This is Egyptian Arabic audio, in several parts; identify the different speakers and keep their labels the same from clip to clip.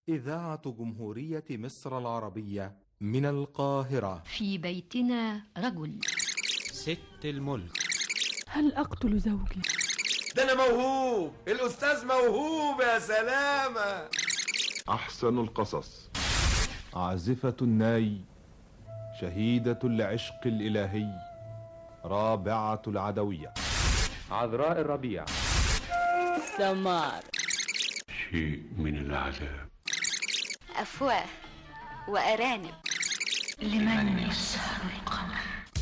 Speaker 1: إذاعة جمهورية مصر العربية من القاهرة
Speaker 2: في بيتنا رجل
Speaker 3: ست الملك
Speaker 4: هل أقتل زوجي؟
Speaker 5: ده أنا موهوب الأستاذ موهوب يا سلامة
Speaker 6: أحسن القصص عازفة الناي شهيدة العشق الإلهي رابعة العدوية
Speaker 7: عذراء الربيع
Speaker 8: سمار
Speaker 9: شيء من العذاب
Speaker 10: أفواه وأرانب
Speaker 2: لمن يسهر القمر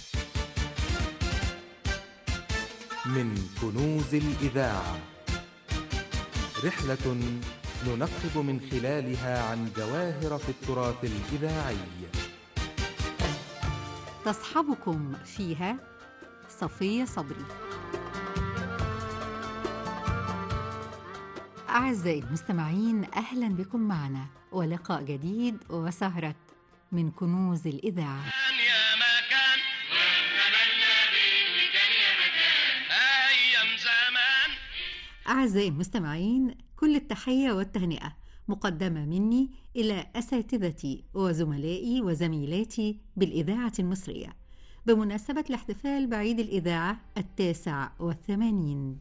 Speaker 1: من كنوز الإذاعة رحلة ننقب من خلالها عن جواهر في التراث الإذاعي
Speaker 11: تصحبكم فيها صفية صبري أعزائي المستمعين أهلا بكم معنا ولقاء جديد وسهرة من كنوز الإذاعة
Speaker 12: يا مكان أيام زمان
Speaker 11: أعزائي المستمعين كل التحية والتهنئة مقدمة مني إلى أساتذتي وزملائي وزميلاتي بالإذاعة المصرية بمناسبة الاحتفال بعيد الإذاعة التاسع والثمانين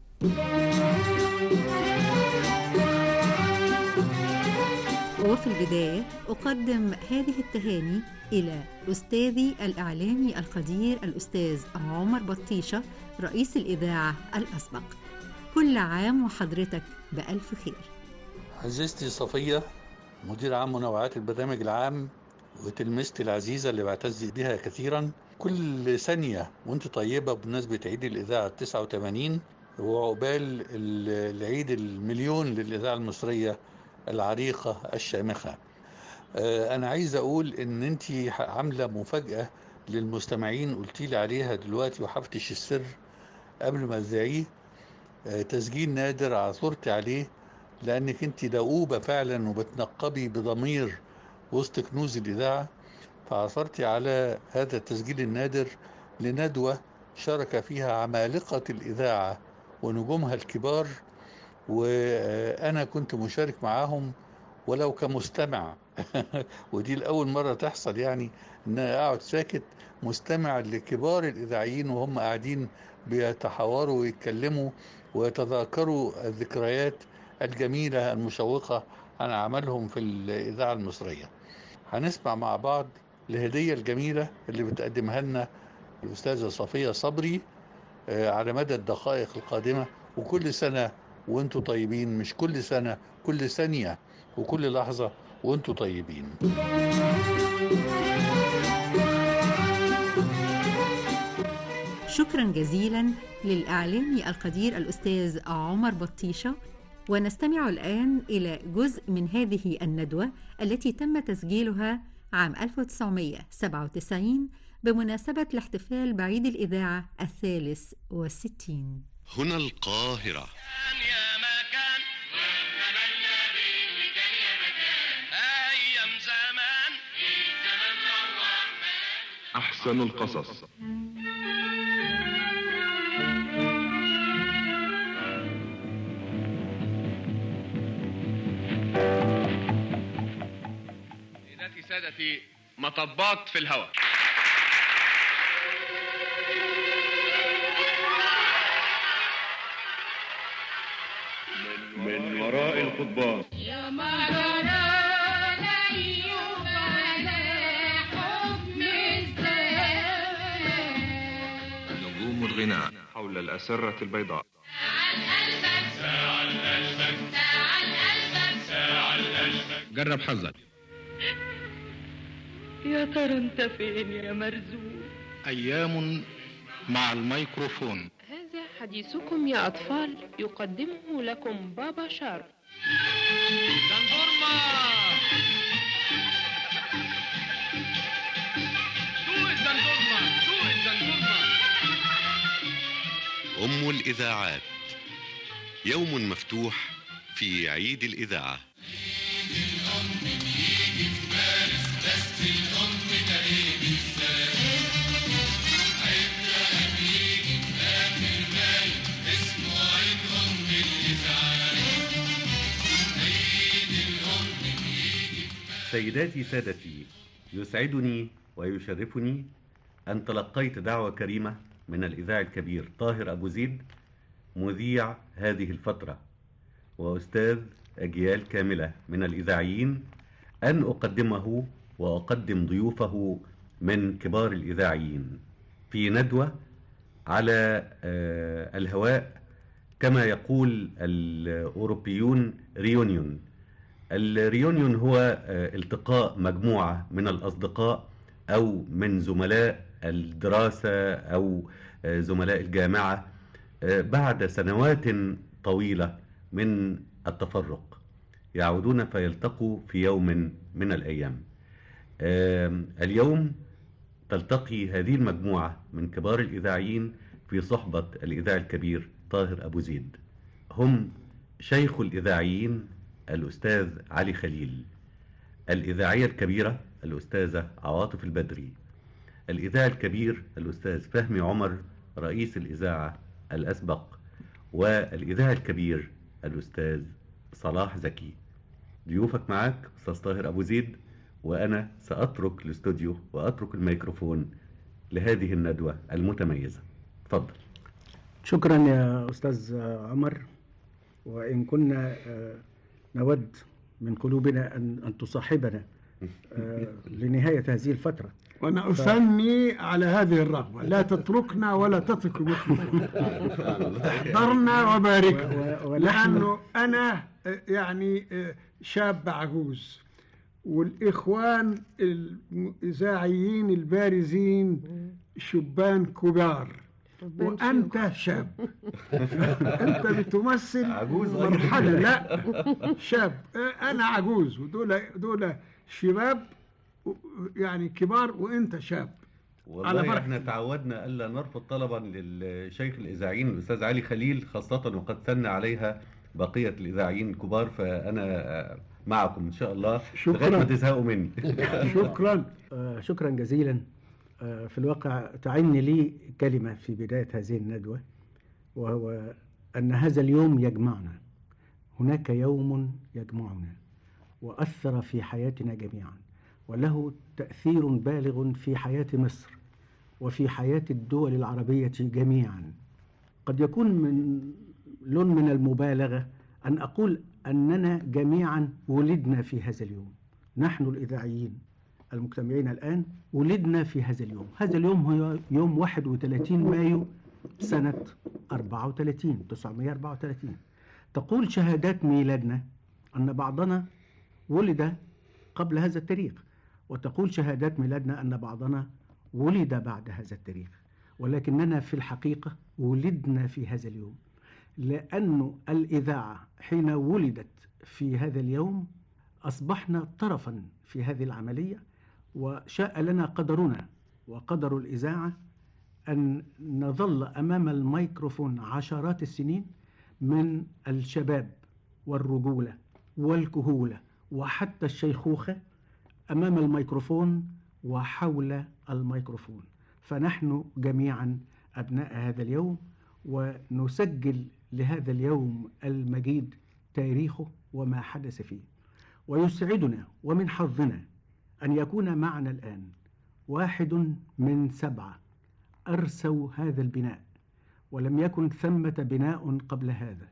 Speaker 11: وفي البداية أقدم هذه التهاني إلى أستاذي الإعلامي القدير الأستاذ عمر بطيشة رئيس الإذاعة الأسبق كل عام وحضرتك بألف خير
Speaker 13: عزيزتي صفية مدير عام منوعات البرنامج العام وتلميذتي العزيزة اللي بعتز بها كثيرا كل ثانية وانت طيبة بمناسبة عيد الإذاعة 89 وعقبال العيد المليون للإذاعة المصرية العريقة الشامخة أنا عايز أقول إن أنت عاملة مفاجأة للمستمعين قلت لي عليها دلوقتي وحفتش السر قبل ما تذيعيه تسجيل نادر عثرت عليه لأنك أنت دؤوبة فعلا وبتنقبي بضمير وسط كنوز الإذاعة فعثرت على هذا التسجيل النادر لندوة شارك فيها عمالقة الإذاعة ونجومها الكبار وأنا كنت مشارك معاهم ولو كمستمع ودي الأول مرة تحصل يعني إن أنا أقعد ساكت مستمع لكبار الإذاعيين وهم قاعدين بيتحاوروا ويتكلموا ويتذاكروا الذكريات الجميلة المشوقة عن عملهم في الإذاعة المصرية هنسمع مع بعض الهدية الجميلة اللي بتقدمها لنا الأستاذة صفية صبري على مدى الدقائق القادمة وكل سنة وانتوا طيبين مش كل سنة كل ثانية وكل لحظة وانتوا طيبين
Speaker 11: شكرا جزيلا للإعلامي القدير الأستاذ عمر بطيشة ونستمع الآن إلى جزء من هذه الندوة التي تم تسجيلها عام 1997 بمناسبة الاحتفال بعيد الإذاعة الثالث والستين
Speaker 9: هنا القاهرة
Speaker 12: يا مكان أيام زمان
Speaker 6: أحسن القصص
Speaker 14: سيداتي سادتي مطبات في الهواء
Speaker 6: من وراء القضبان
Speaker 15: يا مرارا أيوب على حكم الزمان
Speaker 6: نجوم الغناء حول الأسرة البيضاء
Speaker 14: جرب حظك
Speaker 4: يا ترى انت فين يا مرزوق
Speaker 14: أيام مع الميكروفون
Speaker 16: هذا حديثكم يا أطفال يقدمه لكم بابا شارو
Speaker 14: زنبرما سوق الزنبرما سوق الزنبرما
Speaker 9: أم الإذاعات يوم مفتوح في عيد الإذاعة
Speaker 17: سيداتي سادتي يسعدني ويشرفني أن تلقيت دعوة كريمة من الإذاعي الكبير طاهر أبو زيد مذيع هذه الفترة وأستاذ أجيال كاملة من الإذاعيين أن أقدمه وأقدم ضيوفه من كبار الإذاعيين في ندوة على آه، الهواء كما يقول الأوروبيون ريونيون الريونيون هو آه، التقاء مجموعة من الأصدقاء أو من زملاء الدراسة أو آه، زملاء الجامعة آه، بعد سنوات طويلة من التفرق يعودون فيلتقوا في يوم من الأيام آم، اليوم تلتقي هذه المجموعة من كبار الإذاعيين في صحبة الإذاعي الكبير طاهر أبو زيد هم شيخ الإذاعيين الأستاذ علي خليل الإذاعية الكبيرة الأستاذة عواطف البدري الإذاعي الكبير الأستاذ فهمي عمر رئيس الإذاعة الأسبق والإذاعي الكبير الأستاذ صلاح زكي ضيوفك معك أستاذ طاهر أبو زيد وأنا سأترك الاستوديو وأترك الميكروفون لهذه الندوة المتميزة تفضل
Speaker 18: شكرا يا أستاذ عمر وإن كنا آه، نود من قلوبنا أن أن تصاحبنا آه، لنهاية هذه الفترة
Speaker 19: وأنا
Speaker 18: ف-
Speaker 19: أثني على هذه الرغبة لا تتركنا ولا تترك الميكروفون احضرنا وباركنا
Speaker 18: و- ونحن-
Speaker 19: لأنه أنا آه، يعني آه، شاب عجوز والإخوان الإذاعيين البارزين شبان كبار وأنت شاب أنت بتمثل
Speaker 17: عجوز
Speaker 19: مرحلة لا شاب آه، أنا عجوز ودول دول شباب يعني كبار وأنت شاب على
Speaker 17: والله
Speaker 19: بركة
Speaker 17: احنا تعودنا الا نرفض طلبا للشيخ الاذاعيين الاستاذ علي خليل خاصه وقد ثنى عليها بقيه الاذاعيين الكبار فانا آه، معكم ان شاء الله
Speaker 18: شكراً.
Speaker 17: لغايه ما تزهقوا مني
Speaker 19: شكرا
Speaker 18: آه، شكرا جزيلا آه، في الواقع تعني لي كلمة في بداية هذه الندوة وهو أن هذا اليوم يجمعنا هناك يوم يجمعنا وأثر في حياتنا جميعا وله تأثير بالغ في حياة مصر وفي حياة الدول العربية جميعا قد يكون من لون من المبالغة أن أقول أننا جميعا ولدنا في هذا اليوم نحن الإذاعيين المجتمعين الآن ولدنا في هذا اليوم هذا اليوم هو يوم 31 مايو سنة 34 934 تقول شهادات ميلادنا أن بعضنا ولد قبل هذا التاريخ وتقول شهادات ميلادنا أن بعضنا ولد بعد هذا التاريخ ولكننا في الحقيقة ولدنا في هذا اليوم لأن الإذاعة حين ولدت في هذا اليوم أصبحنا طرفا في هذه العملية وشاء لنا قدرنا وقدر الإذاعة أن نظل أمام الميكروفون عشرات السنين من الشباب والرجولة والكهولة وحتى الشيخوخة أمام الميكروفون وحول الميكروفون فنحن جميعا أبناء هذا اليوم ونسجل لهذا اليوم المجيد تاريخه وما حدث فيه ويسعدنا ومن حظنا أن يكون معنا الآن واحد من سبعة أرسوا هذا البناء ولم يكن ثمة بناء قبل هذا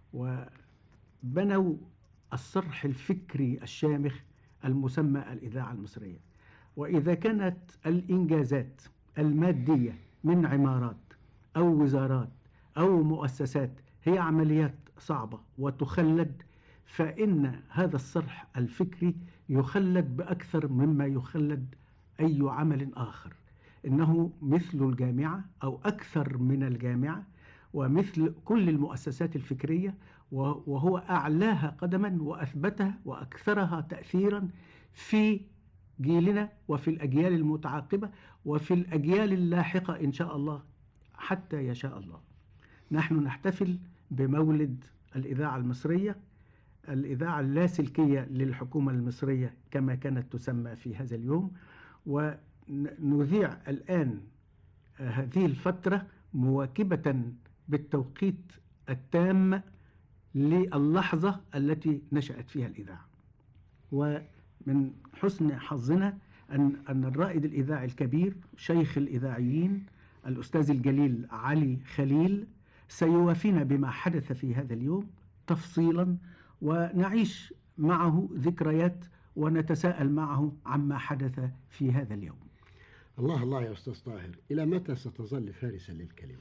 Speaker 18: وبنوا الصرح الفكري الشامخ المسمى الإذاعة المصرية وإذا كانت الإنجازات المادية من عمارات أو وزارات أو مؤسسات هي عمليات صعبة وتخلد فإن هذا الصرح الفكري يخلد بأكثر مما يخلد أي عمل آخر إنه مثل الجامعة أو أكثر من الجامعة ومثل كل المؤسسات الفكرية وهو أعلاها قدما وأثبتها وأكثرها تأثيرا في جيلنا وفي الأجيال المتعاقبة وفي الأجيال اللاحقة إن شاء الله حتى يشاء الله نحن نحتفل بمولد الإذاعة المصرية الإذاعة اللاسلكية للحكومة المصرية كما كانت تسمى في هذا اليوم ونذيع الآن هذه الفترة مواكبة بالتوقيت التام للحظة التي نشأت فيها الإذاعة من حسن حظنا أن أن الرائد الإذاعي الكبير شيخ الإذاعيين الأستاذ الجليل علي خليل سيوافينا بما حدث في هذا اليوم تفصيلا ونعيش معه ذكريات ونتساءل معه عما حدث في هذا اليوم
Speaker 20: الله الله يا أستاذ طاهر إلى متى ستظل فارسا للكلمة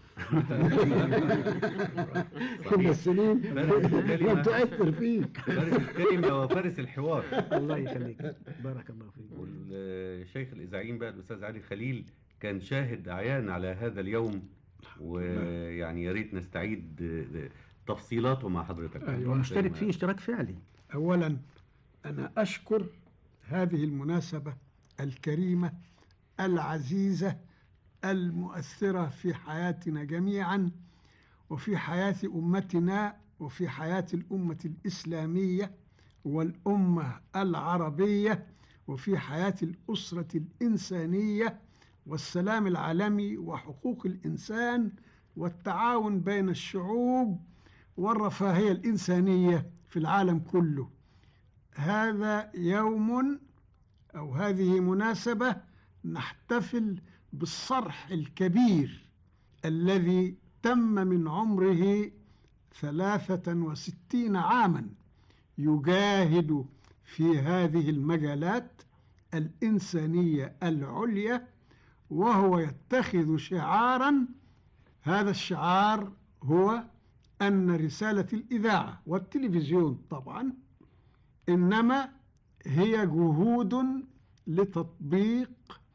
Speaker 20: كل السنين لم تؤثر فيك
Speaker 17: فارس الكلمة وفارس الحوار
Speaker 18: الله يخليك بارك الله فيك
Speaker 17: والشيخ الإذاعيين بقى الأستاذ علي خليل كان شاهد أعيان على هذا اليوم ويعني يا ريت نستعيد تفصيلاته مع حضرتك
Speaker 18: أيوة ونشترك فيه اشتراك فعلي
Speaker 19: أولا أنا أشكر هذه المناسبة الكريمة العزيزة المؤثرة في حياتنا جميعا وفي حياة أمتنا وفي حياة الأمة الإسلامية والأمة العربية وفي حياة الأسرة الإنسانية والسلام العالمي وحقوق الإنسان والتعاون بين الشعوب والرفاهية الإنسانية في العالم كله هذا يوم أو هذه مناسبة نحتفل بالصرح الكبير الذي تم من عمره ثلاثة وستين عاما يجاهد في هذه المجالات الإنسانية العليا وهو يتخذ شعارا هذا الشعار هو أن رسالة الإذاعة والتلفزيون طبعا إنما هي جهود لتطبيق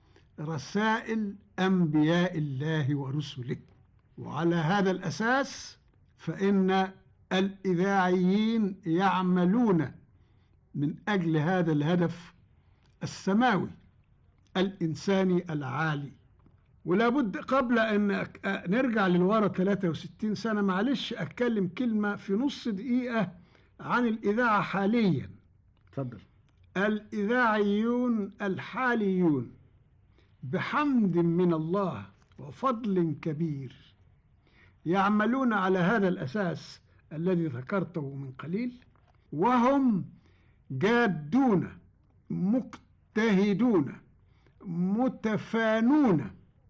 Speaker 19: رسائل أنبياء الله ورسله وعلى هذا الأساس فإن الإذاعيين يعملون من أجل هذا الهدف السماوي الإنساني العالي ولا بد قبل أن نرجع للورا 63 سنة معلش أتكلم كلمة في نص دقيقة عن الإذاعة حاليا
Speaker 18: تفضل
Speaker 19: الإذاعيون الحاليون بحمد من الله وفضل كبير يعملون على هذا الأساس الذي ذكرته من قليل وهم جادون مجتهدون متفانون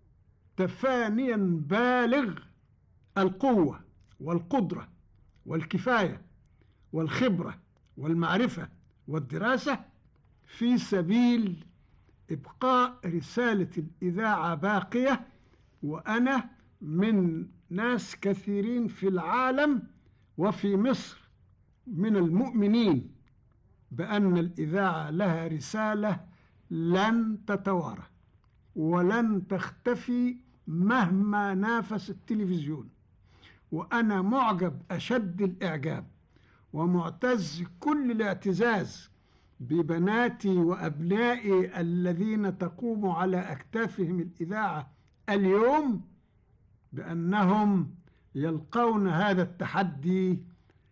Speaker 19: تفانيا بالغ القوة والقدرة والكفاية والخبرة والمعرفة والدراسة في سبيل إبقاء رسالة الإذاعة باقية وأنا من ناس كثيرين في العالم وفي مصر من المؤمنين بأن الإذاعة لها رسالة لن تتوارى ولن تختفي مهما نافس التلفزيون وأنا معجب أشد الإعجاب ومعتز كل الاعتزاز ببناتي وأبنائي الذين تقوم على أكتافهم الإذاعة اليوم بأنهم يلقون هذا التحدي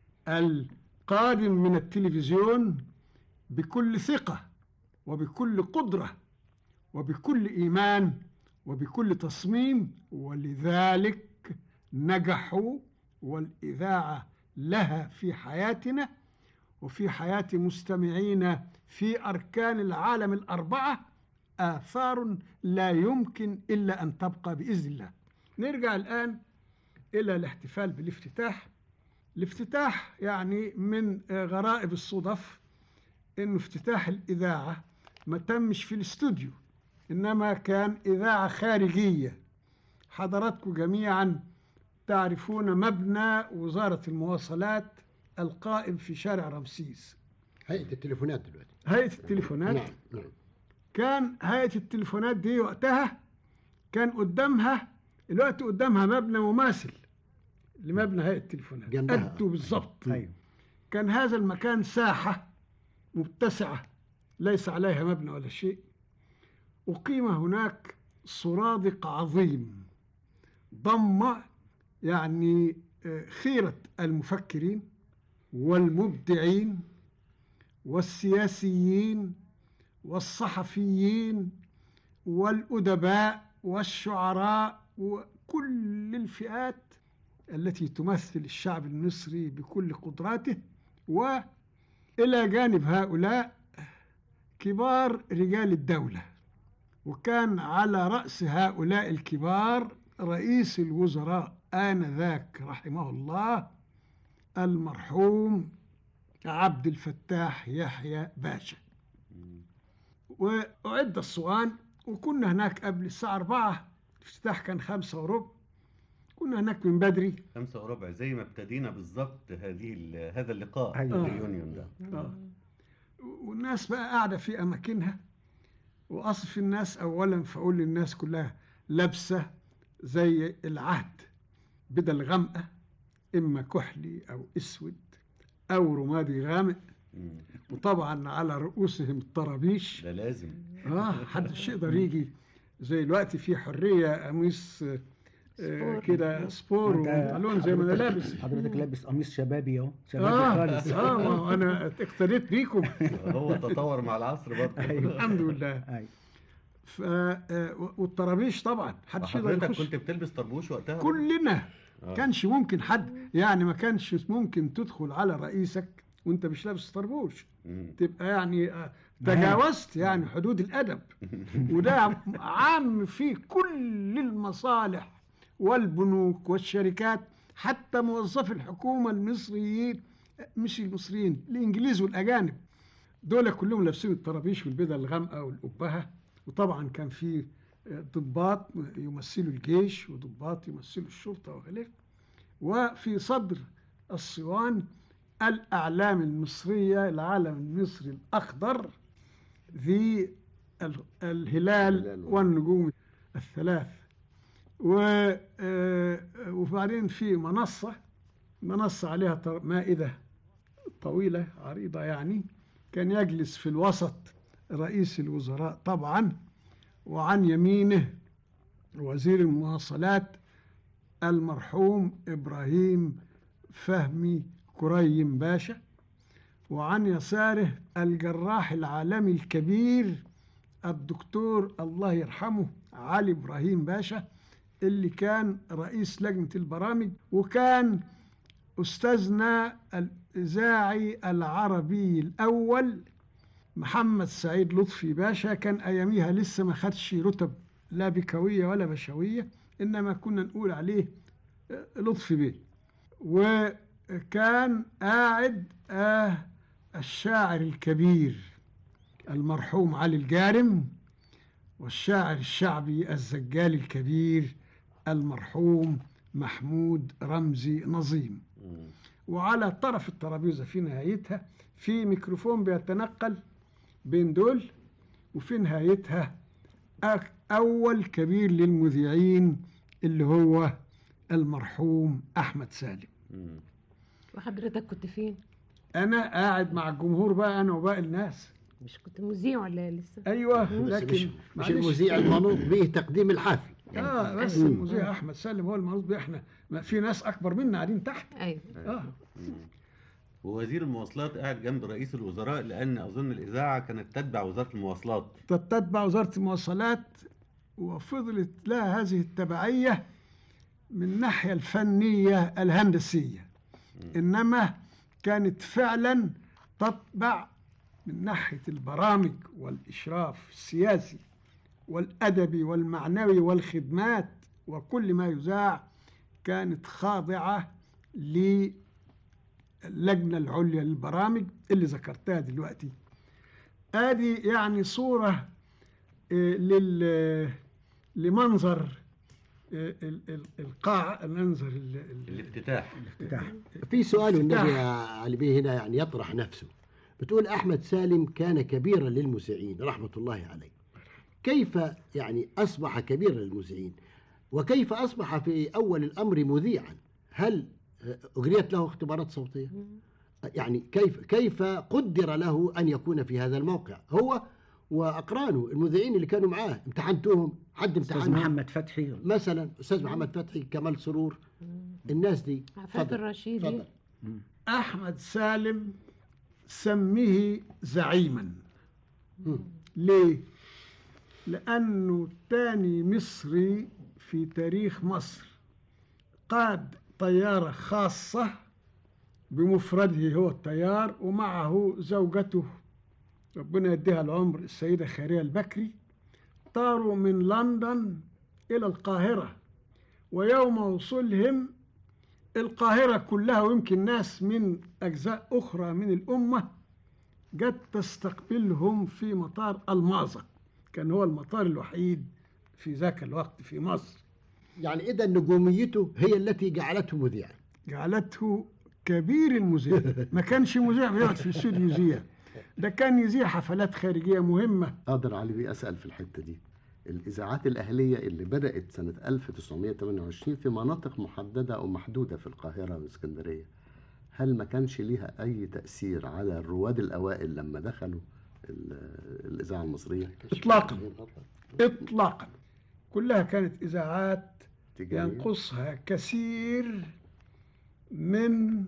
Speaker 19: القادم من التلفزيون بكل ثقة وبكل قدرة وبكل إيمان وبكل تصميم ولذلك نجحوا والإذاعة لها في حياتنا وفي حياة مستمعينا في أركان العالم الأربعة آثار لا يمكن إلا أن تبقى بإذن الله نرجع الآن إلى الاحتفال بالافتتاح الافتتاح يعني من غرائب الصدف أن افتتاح الإذاعة ما تمش في الاستوديو إنما كان إذاعة خارجية حضراتكم جميعا تعرفون مبنى وزارة المواصلات القائم في شارع رمسيس
Speaker 20: هيئة التليفونات دلوقتي
Speaker 19: هيئة التليفونات
Speaker 20: نعم نعم
Speaker 19: كان هيئة التليفونات دي وقتها كان قدامها الوقت قدامها مبنى مماثل لمبنى هيئة التليفونات
Speaker 20: جنبها.
Speaker 19: قده بالظبط
Speaker 18: أيوه
Speaker 19: كان هذا المكان ساحة متسعة ليس عليها مبنى ولا شيء أقيم هناك سرادق عظيم ضم يعني خيرة المفكرين والمبدعين والسياسيين والصحفيين والأدباء والشعراء وكل الفئات التي تمثل الشعب المصري بكل قدراته وإلى جانب هؤلاء كبار رجال الدولة وكان على رأس هؤلاء الكبار رئيس الوزراء آنذاك رحمه الله المرحوم عبد الفتاح يحيى باشا وأعد الصوان وكنا هناك قبل الساعة أربعة الافتتاح كان خمسة وربع كنا هناك من بدري
Speaker 17: خمسة وربع زي ما ابتدينا بالظبط هذه ال- هذا اللقاء
Speaker 19: أيوة.
Speaker 17: الريونيون ده
Speaker 19: آه. والناس بقى قاعدة في أماكنها وأصف الناس أولا فأقول للناس كلها لابسة زي العهد بدل غامقة إما كحلي أو أسود أو رمادي غامق وطبعا على رؤوسهم الطرابيش
Speaker 17: ده لازم
Speaker 19: اه محدش يقدر يجي زي الوقت في حريه قميص آه، آه، كده سبور وبنطلون زي ما انا لابس
Speaker 18: حضرتك لابس قميص شبابي اهو شبابي
Speaker 19: اه
Speaker 18: خالص
Speaker 19: اه ما هو انا اقتديت بيكم
Speaker 17: هو تطور مع العصر برضه
Speaker 19: الحمد لله ف آه، والطرابيش طبعا محدش يقدر
Speaker 17: حضرتك
Speaker 19: يخش
Speaker 17: كنت بتلبس طربوش وقتها
Speaker 19: كلنا
Speaker 17: آه.
Speaker 19: كانش ممكن حد يعني ما كانش ممكن تدخل على رئيسك وانت مش لابس طربوش تبقى يعني آه، تجاوزت يعني حدود الادب وده عام في كل المصالح والبنوك والشركات حتى موظفي الحكومه المصريين مش المصريين الانجليز والاجانب دول كلهم لابسين الطرابيش والبدل الغامقه والقبهه وطبعا كان في ضباط يمثلوا الجيش وضباط يمثلوا الشرطه وغيره وفي صدر الصوان الأعلام المصرية العالم المصري الأخضر ذي ال- الهلال والنجوم الثلاث و آه، وبعدين في منصة منصة عليها طر- مائدة طويلة عريضة يعني كان يجلس في الوسط رئيس الوزراء طبعا وعن يمينه وزير المواصلات المرحوم إبراهيم فهمي كريم باشا وعن يساره الجراح العالمي الكبير الدكتور الله يرحمه علي إبراهيم باشا اللي كان رئيس لجنة البرامج وكان أستاذنا الإذاعي العربي الأول محمد سعيد لطفي باشا كان أياميها لسه ما خدش رتب لا بكوية ولا بشوية إنما كنا نقول عليه آه، لطفي بيه وكان قاعد آه الشاعر الكبير المرحوم علي الجارم والشاعر الشعبي الزجال الكبير المرحوم محمود رمزي نظيم وعلى طرف الترابيزة في نهايتها في ميكروفون بيتنقل بين دول وفي نهايتها أك- أول كبير للمذيعين اللي هو المرحوم أحمد سالم
Speaker 16: وحضرتك كنت فين؟
Speaker 19: أنا قاعد مع الجمهور بقى أنا وباقي الناس
Speaker 16: مش كنت مذيع ولا لسه؟
Speaker 19: أيوه
Speaker 20: بس
Speaker 19: لكن
Speaker 20: مش, مش
Speaker 19: معلش.
Speaker 20: المذيع المنوط به تقديم الحافل
Speaker 19: اه بس
Speaker 20: مم.
Speaker 19: المذيع احمد سالم هو المعروف بيه احنا ما في ناس اكبر منا قاعدين تحت
Speaker 16: ايوه
Speaker 19: اه
Speaker 17: ووزير المواصلات قاعد جنب رئيس الوزراء لان اظن الاذاعه كانت تتبع وزاره المواصلات
Speaker 19: تتبع وزاره المواصلات وفضلت لها هذه التبعيه من الناحيه الفنيه الهندسيه انما كانت فعلا تتبع من ناحيه البرامج والاشراف السياسي والادبي والمعنوي والخدمات وكل ما يذاع كانت خاضعه للجنه العليا للبرامج اللي ذكرتها دلوقتي ادي يعني صوره آه، لل لمنظر آه، ال- ال- القاعه المنظر ال- ال-
Speaker 17: الافتتاح
Speaker 19: الافتتاح
Speaker 20: في سؤال والنبي
Speaker 19: افتتاح.
Speaker 20: يا علي بيه هنا يعني يطرح نفسه بتقول أحمد سالم كان كبيرا للمذيعين رحمة الله عليه كيف يعني أصبح كبيرا للمذيعين وكيف أصبح في أول الأمر مذيعا هل أجريت له اختبارات صوتية يعني كيف كيف قدر له أن يكون في هذا الموقع هو وأقرانه المذيعين اللي كانوا معاه امتحنتوهم حد
Speaker 18: استاذ
Speaker 20: امتحن
Speaker 18: محمد فتحي
Speaker 20: مثلا أستاذ محمد فتحي كمال سرور الناس دي
Speaker 16: عفاف
Speaker 20: اتفضل.
Speaker 16: الرشيدي
Speaker 20: اتفضل.
Speaker 19: احمد سالم سميه زعيما ليه لانه تاني مصري في تاريخ مصر قاد طياره خاصه بمفرده هو الطيار ومعه زوجته ربنا يديها العمر السيدة خيرية البكري طاروا من لندن إلى القاهرة ويوم وصولهم القاهرة كلها ويمكن ناس من أجزاء أخرى من الأمة جت تستقبلهم في مطار الماظة كان هو المطار الوحيد في ذاك الوقت في مصر
Speaker 20: يعني إذا نجوميته هي التي جعلته مذيعا
Speaker 19: جعلته كبير المذيع ما كانش مذيع بيقعد في الاستوديو يذيع ده كان يذيع حفلات خارجية مهمة
Speaker 21: أقدر علي بيه أسأل في الحتة دي الإذاعات الأهلية اللي بدأت سنة 1928 في مناطق محددة أو محدودة في القاهرة والإسكندرية هل ما كانش ليها أي تأثير على الرواد الأوائل لما دخلوا ال- الإذاعة المصرية؟
Speaker 19: إطلاقا إطلاقا كلها كانت إذاعات
Speaker 21: تجارية؟
Speaker 19: ينقصها كثير من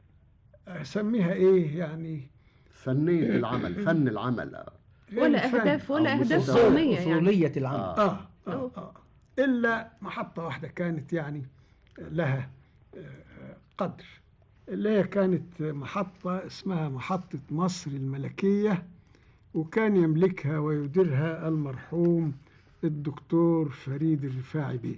Speaker 19: أسميها إيه يعني
Speaker 21: فنية العمل فن العمل آه.
Speaker 16: ولا
Speaker 19: الفن.
Speaker 16: أهداف ولا
Speaker 21: أو
Speaker 16: أهداف
Speaker 21: مستوى.
Speaker 16: قومية يعني
Speaker 18: أصولية العمل
Speaker 19: آه آه آه إلا محطة واحدة كانت يعني لها آه، قدر اللي هي كانت محطة اسمها محطة مصر الملكية وكان يملكها ويديرها المرحوم الدكتور فريد الرفاعي بيه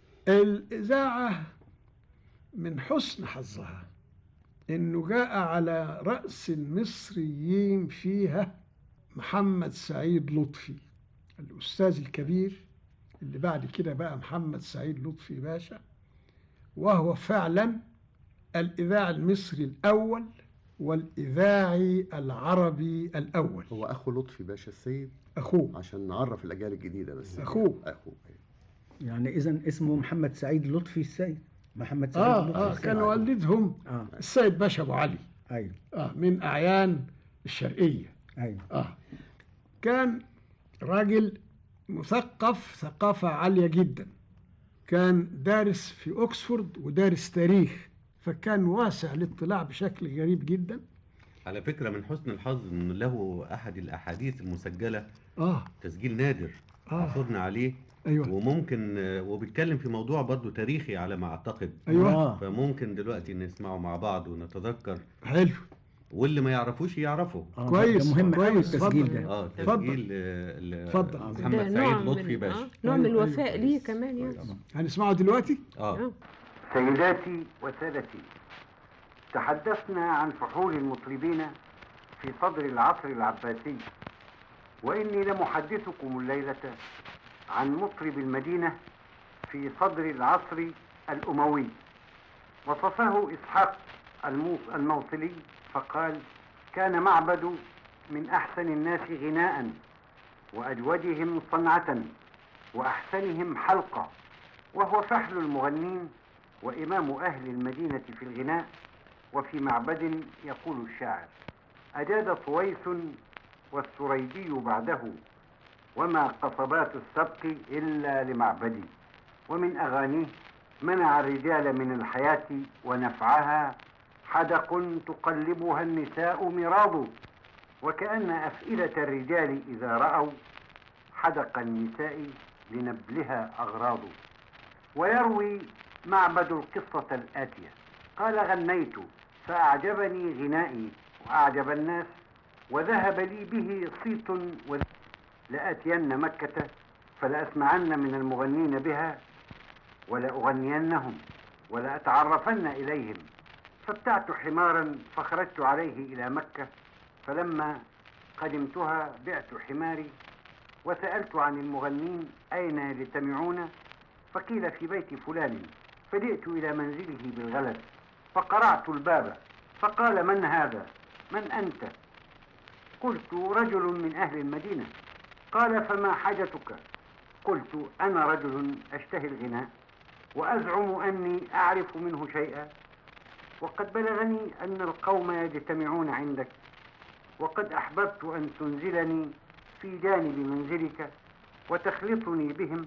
Speaker 19: الإذاعة من حسن حظها إنه جاء على رأس المصريين فيها محمد سعيد لطفي الأستاذ الكبير اللي بعد كده بقى محمد سعيد لطفي باشا وهو فعلا الإذاعي المصري الأول والإذاعي العربي الأول
Speaker 21: هو أخو لطفي باشا السيد
Speaker 19: أخوه
Speaker 21: عشان نعرف الأجيال الجديدة بس
Speaker 19: أخوه.
Speaker 21: أخوه
Speaker 18: يعني إذا اسمه محمد سعيد لطفي السيد محمد سعيد
Speaker 19: آه
Speaker 18: لطفي
Speaker 19: آه
Speaker 18: السيد.
Speaker 19: كان والدهم
Speaker 18: آه.
Speaker 19: السيد باشا أبو علي
Speaker 18: أيوه
Speaker 19: آه من أعيان الشرقية
Speaker 18: أيوه
Speaker 19: آه كان راجل مثقف ثقافة عالية جدا كان دارس في أكسفورد ودارس تاريخ فكان واسع الاطلاع بشكل غريب جدا
Speaker 17: على فكرة من حسن الحظ إن له أحد الأحاديث المسجلة
Speaker 19: آه
Speaker 17: تسجيل نادر
Speaker 19: آه.
Speaker 17: عثرنا عليه
Speaker 19: أيوة.
Speaker 17: وممكن آه، وبيتكلم في موضوع برضو تاريخي على ما أعتقد
Speaker 19: أيوة. آه.
Speaker 17: فممكن دلوقتي نسمعه مع بعض ونتذكر
Speaker 19: حلو
Speaker 17: واللي ما يعرفوش يعرفوا
Speaker 18: آه، كويس، ده مهم أوي كويس، التسجيل اتفضل. ده.
Speaker 17: اه
Speaker 19: اتفضل.
Speaker 17: تسجيل آه، ل-
Speaker 19: اتفضل.
Speaker 17: محمد
Speaker 16: ده نوع
Speaker 17: سعيد لطفي
Speaker 16: من
Speaker 17: باشا
Speaker 16: آه، نوع من
Speaker 19: أيوة،
Speaker 16: الوفاء
Speaker 19: أيوة.
Speaker 16: ليه كمان يعني
Speaker 19: هنسمعه دلوقتي
Speaker 17: اه
Speaker 22: سيداتي وسادتي تحدثنا عن فحول المطربين في صدر العصر العباسي وإني لمحدثكم الليلة عن مطرب المدينة في صدر العصر الأموي وصفه إسحاق الموص- الموصلي فقال كان معبد من أحسن الناس غناء وأجودهم صنعة وأحسنهم حلقة وهو فحل المغنين وإمام أهل المدينة في الغناء وفي معبد يقول الشاعر أجاد طويس والسريدي بعده وما قصبات السبق إلا لمعبدي ومن أغانيه منع الرجال من الحياة ونفعها حدق تقلبها النساء مراض وكأن أفئدة الرجال إذا رأوا حدق النساء لنبلها أغراض ويروي معبد القصة الآتية قال غنيت فأعجبني غنائي وأعجب الناس وذهب لي به صيت و... لآتين مكة فلأسمعن من المغنين بها ولأغنينهم ولأتعرفن إليهم فابتعت حمارا فخرجت عليه إلى مكة فلما قدمتها بعت حماري وسألت عن المغنين أين يجتمعون فقيل في بيت فلان فجئت إلى منزله بالغلس فقرعت الباب فقال من هذا من أنت قلت رجل من أهل المدينة قال فما حاجتك قلت أنا رجل أشتهي الغناء وأزعم أني أعرف منه شيئا وقد بلغني أن القوم يجتمعون عندك وقد أحببت أن تنزلني في جانب منزلك وتخلطني بهم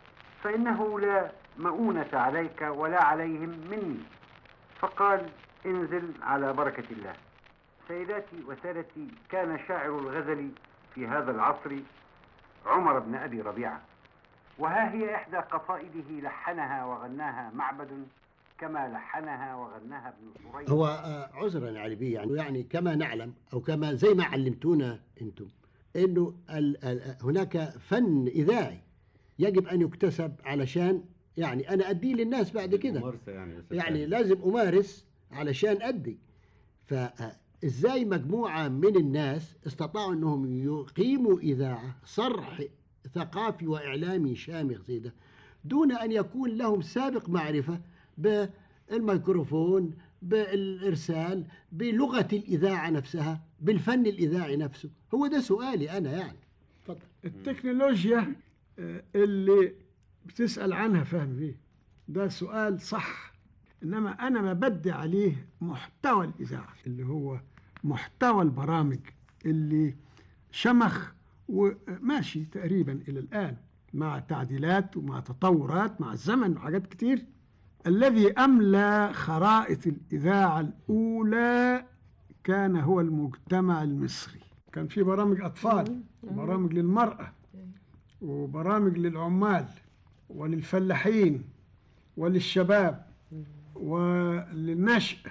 Speaker 22: فإنه لا مؤونة عليك ولا عليهم مني فقال انزل على بركة الله سيداتي وسادتي كان شاعر الغزل في هذا العصر عمر بن أبي ربيعة وها هي إحدى قصائده لحنها وغناها معبد كما لحنها وغناها ابن سريج
Speaker 20: هو آه، عذرا يا علي بيه يعني يعني كما نعلم او كما زي ما علمتونا انتم انه ال ال هناك فن اذاعي يجب ان يكتسب علشان يعني انا اديه للناس بعد كده
Speaker 17: ممارسة يعني يا أستاذ
Speaker 20: يعني
Speaker 17: سامي.
Speaker 20: لازم امارس علشان ادي فازاي مجموعه من الناس استطاعوا انهم يقيموا اذاعه صرح ثقافي واعلامي شامخ زي ده دون ان يكون لهم سابق معرفه بالميكروفون بالارسال بلغه الاذاعه نفسها بالفن الاذاعي نفسه هو ده سؤالي انا يعني اتفضل
Speaker 19: التكنولوجيا آه، اللي بتسأل عنها فهم بيه ده سؤال صح إنما أنا ما بدي عليه محتوى الإذاعة اللي هو محتوى البرامج اللي شمخ وماشي تقريبا إلى الآن مع تعديلات ومع تطورات مع الزمن وحاجات كتير الذي أملى خرائط الإذاعة الأولى كان هو المجتمع المصري كان في برامج أطفال برامج للمرأة وبرامج للعمال وللفلاحين وللشباب وللنشء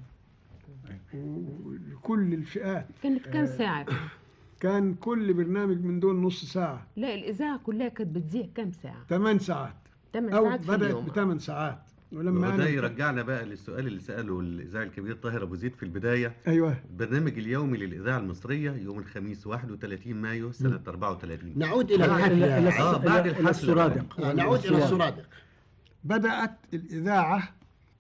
Speaker 19: ولكل الفئات
Speaker 16: كانت كام ساعة؟
Speaker 19: كان كل برنامج من دول نص ساعة
Speaker 16: لا الإذاعة كلها كانت بتذيع كام ساعة؟
Speaker 19: ثمان ساعات
Speaker 16: 8
Speaker 19: أو
Speaker 16: ساعات في
Speaker 19: بدأت
Speaker 16: اليوم
Speaker 19: بثمان ساعات ولما
Speaker 17: وده
Speaker 19: أنا
Speaker 17: يرجعنا بقى للسؤال اللي سأله الإذاعي الكبير طاهر أبو زيد في البداية
Speaker 19: أيوه
Speaker 17: البرنامج اليومي للإذاعة المصرية يوم الخميس 31 مايو سنة 34
Speaker 20: نعود إلى
Speaker 17: بعد-
Speaker 20: الحفلة.
Speaker 17: آه بعد
Speaker 19: إلى
Speaker 17: الحفلة
Speaker 19: السرادق.
Speaker 17: بقى.
Speaker 20: آه، نعود الى السرادق
Speaker 19: بدأت الإذاعة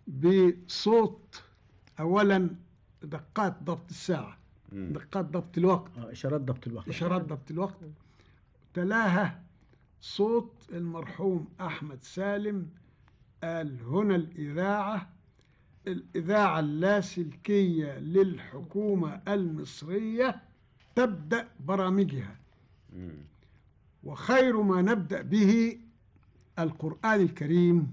Speaker 19: بصوت أولا دقات ضبط الساعة
Speaker 17: مم.
Speaker 19: دقات ضبط الوقت
Speaker 18: إشارات ضبط الوقت
Speaker 19: إشارات ضبط الوقت تلاها صوت المرحوم أحمد سالم قال هنا الإذاعة الإذاعة اللاسلكية للحكومة المصرية تبدأ برامجها
Speaker 17: مم.
Speaker 19: وخير ما نبدأ به القرآن الكريم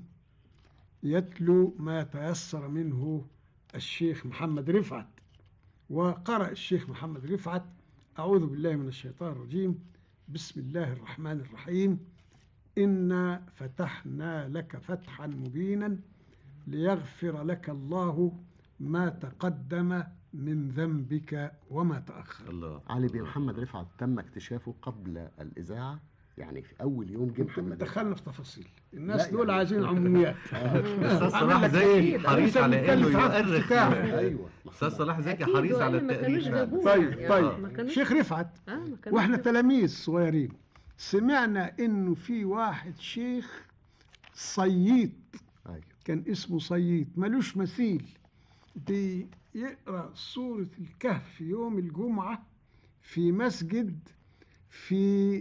Speaker 19: يتلو ما تيسر منه الشيخ محمد رفعت وقرأ الشيخ محمد رفعت أعوذ بالله من الشيطان الرجيم بسم الله الرحمن الرحيم إنا فتحنا لك فتحا مبينا ليغفر لك الله ما تقدم من ذنبك وما تأخر
Speaker 17: الله
Speaker 21: علي بن محمد رفعت تم اكتشافه قبل الإذاعة يعني في أول يوم جه محمد
Speaker 19: دخلنا في تفاصيل الناس
Speaker 21: لا
Speaker 19: دول
Speaker 21: يعني-
Speaker 19: عايزين عموميات
Speaker 17: أستاذ
Speaker 19: أعمل
Speaker 17: صلاح
Speaker 19: لك
Speaker 17: زكي
Speaker 19: إيه؟
Speaker 17: حريص
Speaker 19: لسه
Speaker 17: على
Speaker 19: بنتكلم
Speaker 17: إنه
Speaker 19: في عقد
Speaker 17: يؤرخ
Speaker 19: افتتاح.
Speaker 17: أيوه أستاذ صلاح زكي
Speaker 16: أكيد،
Speaker 17: حريص على
Speaker 16: وإلا ما
Speaker 17: التأريخ
Speaker 16: كانوش
Speaker 17: فعلا.
Speaker 16: جابوه.
Speaker 19: طيب
Speaker 16: يعني
Speaker 19: طيب
Speaker 16: ما كانوش-
Speaker 19: شيخ رفعت
Speaker 16: آه، ما كانوش
Speaker 19: واحنا
Speaker 16: جابوه.
Speaker 19: تلاميذ صغيرين سمعنا انه في واحد شيخ صييط
Speaker 21: أيوه
Speaker 19: كان اسمه صييط ملوش مثيل بيقرا سوره الكهف يوم الجمعه في مسجد في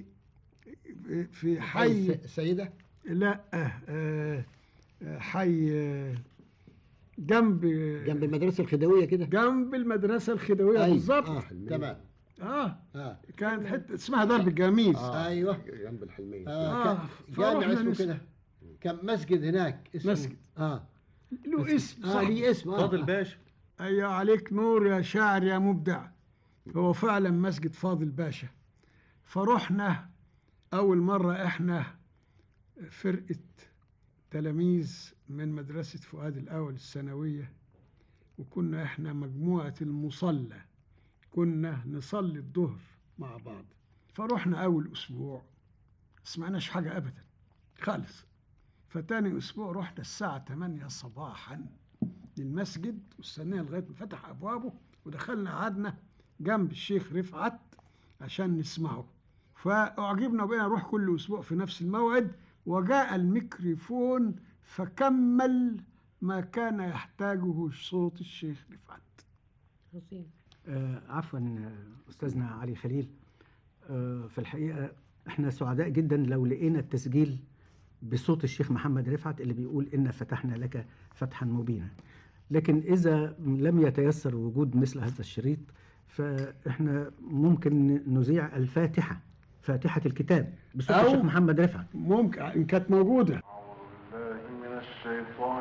Speaker 19: في حي
Speaker 20: حي سيدة
Speaker 19: لا آه، آه، حي آه، جنب
Speaker 20: جنب المدرسة الخديوية كده
Speaker 19: جنب المدرسه الخديويه
Speaker 20: أيوة.
Speaker 19: بالظبط
Speaker 20: آه. تمام
Speaker 19: اه
Speaker 20: اه
Speaker 19: كانت حته اسمها درب الجميز
Speaker 20: آه. ايوه
Speaker 21: جنب الحلمية
Speaker 20: آه.
Speaker 19: آه.
Speaker 20: كان
Speaker 19: فروحنا
Speaker 20: جامع اسمه
Speaker 19: نسمع.
Speaker 20: كده كان مسجد هناك اسمه
Speaker 19: مسجد.
Speaker 20: اه
Speaker 19: له اسم
Speaker 20: اه
Speaker 19: صح
Speaker 20: ليه اسم آه.
Speaker 17: فاضل باشا
Speaker 19: ايوه عليك نور يا شاعر يا مبدع هو فعلا مسجد فاضل باشا فرحنا اول مره احنا فرقه تلاميذ من مدرسه فؤاد الاول الثانويه وكنا احنا مجموعه المصلى كنا نصلي الظهر مع بعض فرحنا اول اسبوع سمعناش حاجه ابدا خالص فتاني اسبوع رحنا الساعه 8 صباحا للمسجد واستنينا لغايه ما فتح ابوابه ودخلنا قعدنا جنب الشيخ رفعت عشان نسمعه فاعجبنا وبقينا نروح كل اسبوع في نفس الموعد وجاء الميكروفون فكمل ما كان يحتاجه صوت الشيخ رفعت
Speaker 16: عظيم
Speaker 18: آه عفوا آه، أستاذنا علي خليل آه في الحقيقة احنا سعداء جدا لو لقينا التسجيل بصوت الشيخ محمد رفعت اللي بيقول إن فتحنا لك فتحا مبينا لكن إذا لم يتيسر وجود مثل هذا الشريط فإحنا ممكن نذيع الفاتحة فاتحة الكتاب بصوت
Speaker 19: أو-
Speaker 18: الشيخ محمد رفعت
Speaker 19: ممكن ان كانت موجوده
Speaker 3: بالله من الشيطان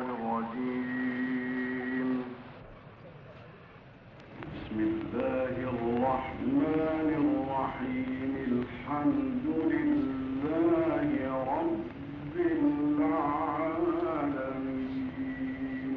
Speaker 3: الرجيم بسم الله الرحمن الرحيم الحمد لله رب العالمين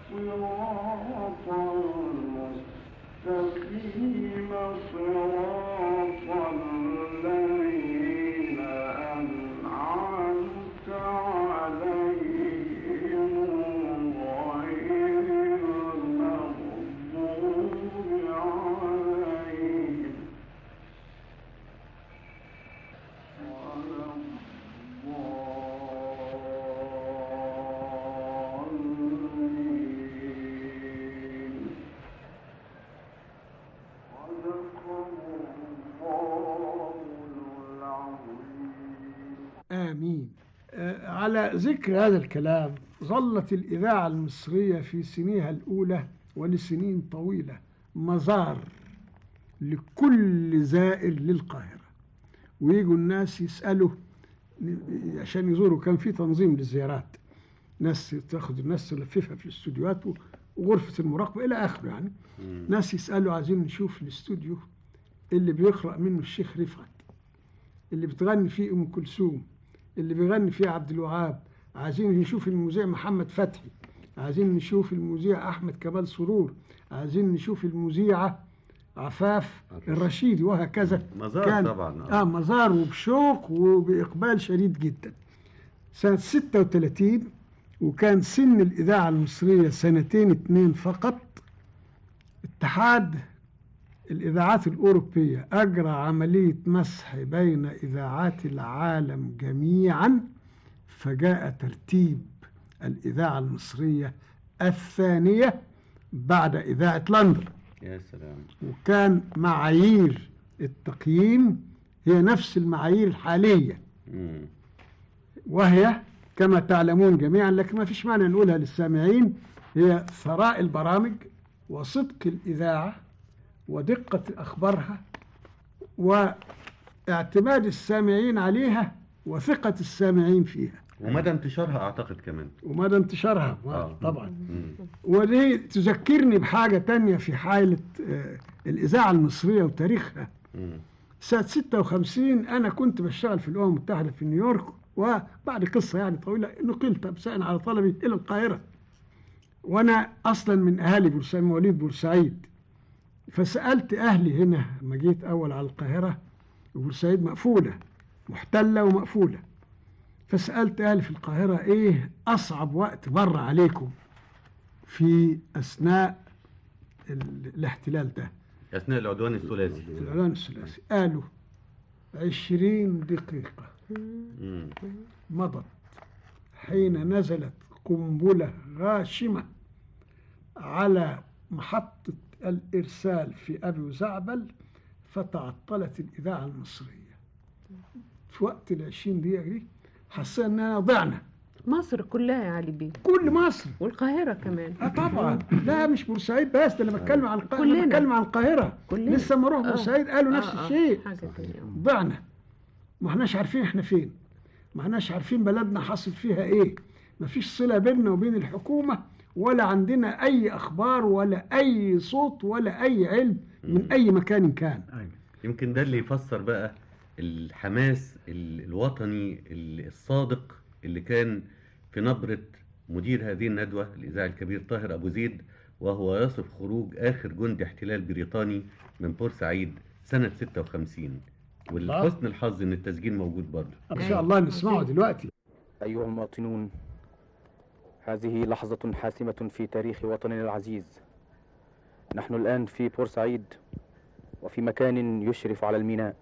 Speaker 3: الصراط المستقيم صراط الذين أنعمت عليهم غير المغضوب عليهم ولا الضالين صدق الله العظيم
Speaker 19: آمين آه، على ذكر هذا الكلام ظلت الإذاعة المصرية في سنيها الأولى ولسنين طويلة مزار لكل زائر للقاهرة ويجوا الناس يسألوا عشان يزوروا كان في تنظيم للزيارات ناس تاخد الناس تلففها في الاستوديوهات وغرفة المراقبة إلى آخره يعني ناس يسألوا عايزين نشوف الاستوديو اللي بيقرأ منه الشيخ رفعت اللي بتغني فيه ام كلثوم اللي بيغني فيه عبد الوهاب عايزين نشوف المذيع محمد فتحي عايزين نشوف المذيع احمد كمال سرور عايزين نشوف المذيعه عفاف الرشيدي وهكذا
Speaker 17: مزار طبعاً، آه.
Speaker 19: اه مزار وبشوق وباقبال شديد جدا سنه 36 وكان سن الاذاعه المصريه سنتين اتنين فقط اتحاد الإذاعات الأوروبية أجرى عملية مسح بين إذاعات العالم جميعا فجاء ترتيب الإذاعة المصرية الثانية بعد إذاعة لندن
Speaker 17: يا سلام
Speaker 19: وكان معايير التقييم هي نفس المعايير الحالية
Speaker 17: مم.
Speaker 19: وهي كما تعلمون جميعا لكن ما فيش معنى نقولها للسامعين هي ثراء البرامج وصدق الإذاعة ودقة أخبارها واعتماد السامعين عليها وثقة السامعين فيها
Speaker 17: ومدى انتشارها اعتقد كمان
Speaker 19: ومدى انتشارها
Speaker 17: آه.
Speaker 19: طبعا
Speaker 17: مم.
Speaker 19: ودي تذكرني بحاجة تانية في حالة آه، الإذاعة المصرية وتاريخها
Speaker 17: مم.
Speaker 19: سنة 56 أنا كنت بشتغل في الأمم المتحدة في نيويورك وبعد قصة يعني طويلة نقلت بساء على طلبي إلى القاهرة وأنا أصلا من أهالي بورسعيد مواليد بورسعيد فسألت أهلي هنا لما جيت أول على القاهرة بورسعيد مقفولة محتلة ومقفولة فسألت أهلي في القاهرة إيه أصعب وقت مر عليكم في أثناء ال- الاحتلال ده
Speaker 17: اثناء العدوان الثلاثي
Speaker 19: الإعلان الثلاثي قالوا عشرين دقيقة
Speaker 17: مم.
Speaker 19: مضت حين نزلت قنبلة غاشمة على محطة الإرسال في أبي زعبل فتعطلت الإذاعة المصرية في وقت العشرين دقيقة دي حسينا إننا ضعنا
Speaker 16: مصر كلها يا علي بيه
Speaker 19: كل مصر
Speaker 16: والقاهرة كمان
Speaker 19: اه طبعا لا مش بورسعيد بس ده انا بتكلم عن القاهره
Speaker 16: كلنا.
Speaker 19: أنا بتكلم عن القاهره
Speaker 16: كلنا.
Speaker 19: لسه ما اروح
Speaker 16: آه.
Speaker 19: بورسعيد قالوا
Speaker 16: آه،
Speaker 19: نفس
Speaker 16: آه.
Speaker 19: الشيء
Speaker 16: حاجة تانية
Speaker 19: ضعنا ما احناش عارفين احنا فين ما احناش عارفين بلدنا حاصل فيها ايه ما فيش صلة بيننا وبين الحكومة ولا عندنا اي اخبار ولا اي صوت ولا اي علم من اي مكان كان
Speaker 17: يمكن ده اللي يفسر بقى الحماس ال- الوطني ال- الصادق اللي كان في نبرة مدير هذه الندوة الإذاعي الكبير طاهر أبو زيد وهو يصف خروج آخر جندي احتلال بريطاني من بورسعيد سنة 56 ولحسن الحظ إن التسجيل موجود برضه
Speaker 19: ان شاء الله نسمعه دلوقتي
Speaker 5: أيها المواطنون هذه لحظة حاسمة في تاريخ وطننا العزيز نحن الآن في بورسعيد وفي مكان يشرف على الميناء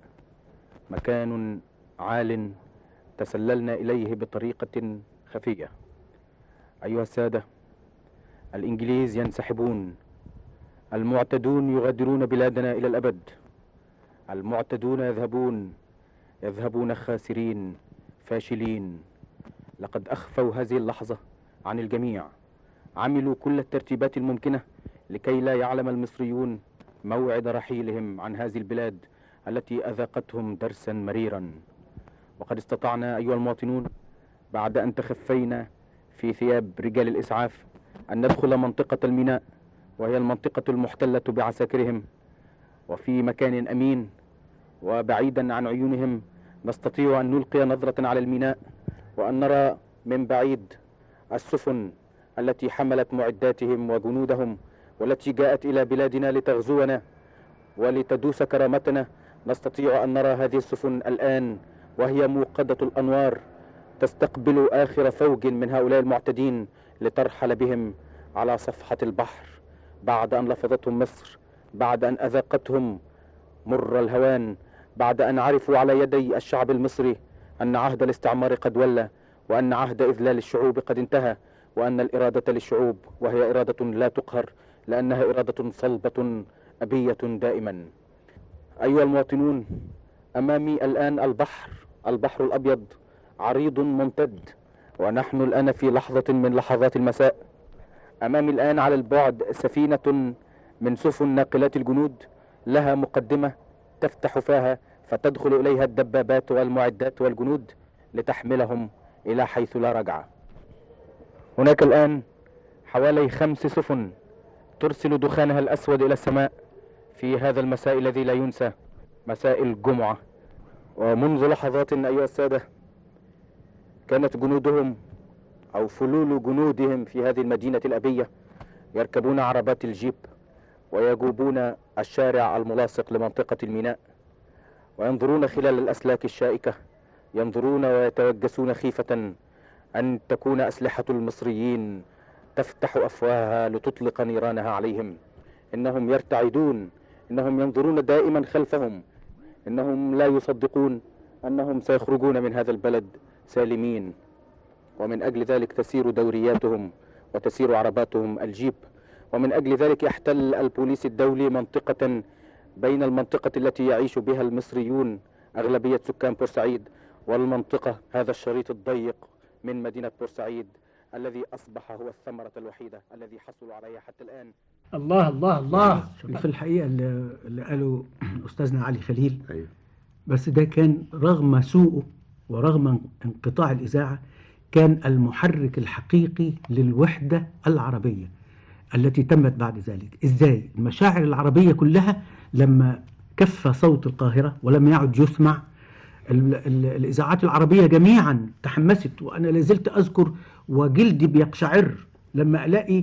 Speaker 5: مكان عال تسللنا إليه بطريقة خفية أيها السادة الإنجليز ينسحبون المعتدون يغادرون بلادنا إلى الأبد المعتدون يذهبون يذهبون خاسرين فاشلين لقد أخفوا هذه اللحظة عن الجميع عملوا كل الترتيبات الممكنة لكي لا يعلم المصريون موعد رحيلهم عن هذه البلاد التي أذاقتهم درسا مريرا وقد استطعنا أيها المواطنون بعد أن تخفينا في ثياب رجال الإسعاف أن ندخل منطقة الميناء وهي المنطقة المحتلة بعساكرهم وفي مكان أمين وبعيدا عن عيونهم نستطيع أن نلقي نظرة على الميناء وأن نرى من بعيد السفن التي حملت معداتهم وجنودهم والتي جاءت إلى بلادنا لتغزونا ولتدوس كرامتنا نستطيع أن نرى هذه السفن الآن وهي موقدة الأنوار تستقبل آخر فوج من هؤلاء المعتدين لترحل بهم على صفحة البحر بعد أن لفظتهم مصر بعد أن أذاقتهم مر الهوان بعد أن عرفوا على يدي الشعب المصري أن عهد الاستعمار قد ولى وأن عهد إذلال الشعوب قد انتهى وأن الإرادة للشعوب وهي إرادة لا تقهر لأنها إرادة صلبة أبية دائما أيها المواطنون أمامي الآن البحر البحر الأبيض عريض ممتد ونحن الآن في لحظة من لحظات المساء أمامي الآن على البعد سفينة من سفن ناقلات الجنود لها مقدمة تفتح فاها فتدخل إليها الدبابات والمعدات والجنود لتحملهم إلى حيث لا رجعة هناك الآن حوالي خمس سفن ترسل دخانها الأسود إلى السماء في هذا المساء الذي لا ينسى مساء الجمعة ومنذ لحظات أيها السادة كانت جنودهم أو فلول جنودهم في هذه المدينة الأبية يركبون عربات الجيب ويجوبون الشارع الملاصق لمنطقة الميناء وينظرون خلال الأسلاك الشائكة ينظرون ويتوجسون خيفة أن تكون أسلحة المصريين تفتح أفواهها لتطلق نيرانها عليهم إنهم يرتعدون إنهم ينظرون دائما خلفهم إنهم لا يصدقون أنهم سيخرجون من هذا البلد سالمين ومن أجل ذلك تسير دورياتهم وتسير عرباتهم الجيب ومن أجل ذلك يحتل البوليس الدولي منطقة بين المنطقة التي يعيش بها المصريون أغلبية سكان بورسعيد والمنطقة هذا الشريط الضيق من مدينة بورسعيد الذي أصبح هو الثمرة الوحيدة الذي حصلوا عليها حتى الآن
Speaker 19: الله الله الله
Speaker 18: في الحقيقة اللي اللي قاله أستاذنا علي خليل بس ده كان رغم سوءه ورغم انقطاع الإذاعة كان المحرك الحقيقي للوحدة العربية التي تمت بعد ذلك إزاي المشاعر العربية كلها لما كف صوت القاهرة ولم يعد يسمع ال- ال- الإذاعات العربية جميعا تحمست وأنا لازلت أذكر وجلدي بيقشعر لما ألاقي